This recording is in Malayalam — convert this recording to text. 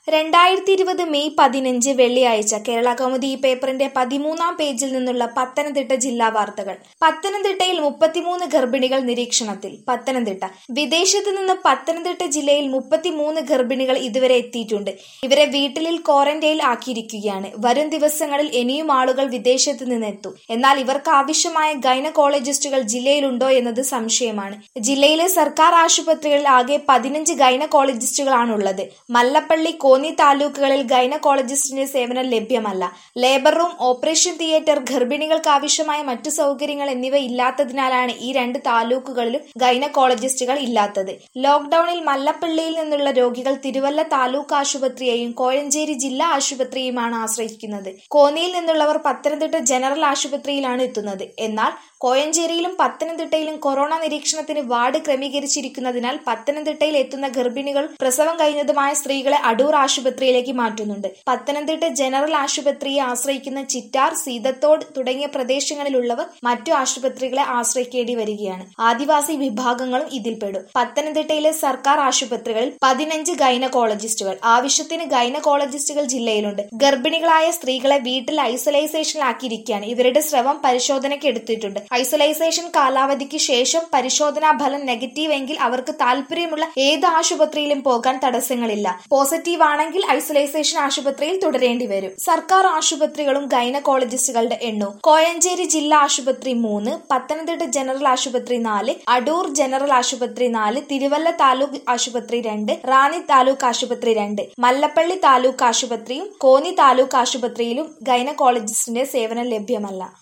രണ്ടായിരത്തി ഇരുപത് മെയ് പതിനഞ്ച് വെള്ളിയാഴ്ച കേരള കൗമുദി ഈ പേപ്പറിന്റെ പതിമൂന്നാം പേജിൽ നിന്നുള്ള പത്തനംതിട്ട ജില്ലാ വാർത്തകൾ പത്തനംതിട്ടയിൽ മുപ്പത്തിമൂന്ന് ഗർഭിണികൾ നിരീക്ഷണത്തിൽ പത്തനംതിട്ട വിദേശത്ത് നിന്ന് പത്തനംതിട്ട ജില്ലയിൽ മുപ്പത്തിമൂന്ന് ഗർഭിണികൾ ഇതുവരെ എത്തിയിട്ടുണ്ട് ഇവരെ വീട്ടിലിൽ ക്വാറന്റൈനിൽ ആക്കിയിരിക്കുകയാണ് വരും ദിവസങ്ങളിൽ ഇനിയും ആളുകൾ വിദേശത്ത് നിന്നെത്തും എന്നാൽ ഇവർക്ക് ആവശ്യമായ ഗൈനക്കോളജിസ്റ്റുകൾ ജില്ലയിലുണ്ടോ എന്നത് സംശയമാണ് ജില്ലയിലെ സർക്കാർ ആശുപത്രികളിൽ ആകെ പതിനഞ്ച് ഗൈനക്കോളജിസ്റ്റുകളാണുള്ളത് മല്ലപ്പള്ളി കോന്നി താലൂക്കുകളിൽ ഗൈനക്കോളജിസ്റ്റിന്റെ സേവനം ലഭ്യമല്ല ലേബർ റൂം ഓപ്പറേഷൻ തിയേറ്റർ ഗർഭിണികൾക്ക് ആവശ്യമായ മറ്റു സൗകര്യങ്ങൾ എന്നിവ ഇല്ലാത്തതിനാലാണ് ഈ രണ്ട് താലൂക്കുകളിലും ഗൈനക്കോളജിസ്റ്റുകൾ ഇല്ലാത്തത് ലോക്ഡൌണിൽ മല്ലപ്പള്ളിയിൽ നിന്നുള്ള രോഗികൾ തിരുവല്ല താലൂക്ക് ആശുപത്രിയെയും കോഴഞ്ചേരി ജില്ലാ ആശുപത്രിയുമാണ് ആശ്രയിക്കുന്നത് കോന്നിയിൽ നിന്നുള്ളവർ പത്തനംതിട്ട ജനറൽ ആശുപത്രിയിലാണ് എത്തുന്നത് എന്നാൽ കോയഞ്ചേരിയിലും പത്തനംതിട്ടയിലും കൊറോണ നിരീക്ഷണത്തിന് വാർഡ് ക്രമീകരിച്ചിരിക്കുന്നതിനാൽ പത്തനംതിട്ടയിൽ എത്തുന്ന ഗർഭിണികൾ പ്രസവം കഴിഞ്ഞതുമായ സ്ത്രീകളെ അടൂർ ആശുപത്രിയിലേക്ക് മാറ്റുന്നുണ്ട് പത്തനംതിട്ട ജനറൽ ആശുപത്രിയെ ആശ്രയിക്കുന്ന ചിറ്റാർ സീതത്തോട് തുടങ്ങിയ പ്രദേശങ്ങളിലുള്ളവർ മറ്റു ആശുപത്രികളെ ആശ്രയിക്കേണ്ടി വരികയാണ് ആദിവാസി വിഭാഗങ്ങളും ഇതിൽപ്പെടും പത്തനംതിട്ടയിലെ സർക്കാർ ആശുപത്രികളിൽ പതിനഞ്ച് ഗൈനക്കോളജിസ്റ്റുകൾ ആവശ്യത്തിന് ഗൈനക്കോളജിസ്റ്റുകൾ ജില്ലയിലുണ്ട് ഗർഭിണികളായ സ്ത്രീകളെ വീട്ടിൽ ഐസൊലേഷനിലാക്കിയിരിക്കുകയാണ് ഇവരുടെ സ്രവം പരിശോധനയ്ക്ക് എടുത്തിട്ടുണ്ട് ഐസൊലൈസേഷൻ കാലാവധിക്ക് ശേഷം പരിശോധനാ ഫലം നെഗറ്റീവ് എങ്കിൽ അവർക്ക് താല്പര്യമുള്ള ഏത് ആശുപത്രിയിലും പോകാൻ തടസ്സങ്ങളില്ല പോസിറ്റീവ് ആണെങ്കിൽ ഐസൊലൈസേഷൻ ആശുപത്രിയിൽ തുടരേണ്ടി വരും സർക്കാർ ആശുപത്രികളും ഗൈനക്കോളജിസ്റ്റുകളുടെ എണ്ണവും കോയഞ്ചേരി ജില്ലാ ആശുപത്രി മൂന്ന് പത്തനംതിട്ട ജനറൽ ആശുപത്രി നാല് അടൂർ ജനറൽ ആശുപത്രി നാല് തിരുവല്ല താലൂക്ക് ആശുപത്രി രണ്ട് റാന്നി താലൂക്ക് ആശുപത്രി രണ്ട് മല്ലപ്പള്ളി താലൂക്ക് ആശുപത്രിയും കോന്നി താലൂക്ക് ആശുപത്രിയിലും ഗൈനക്കോളജിസ്റ്റിന്റെ സേവനം ലഭ്യമല്ല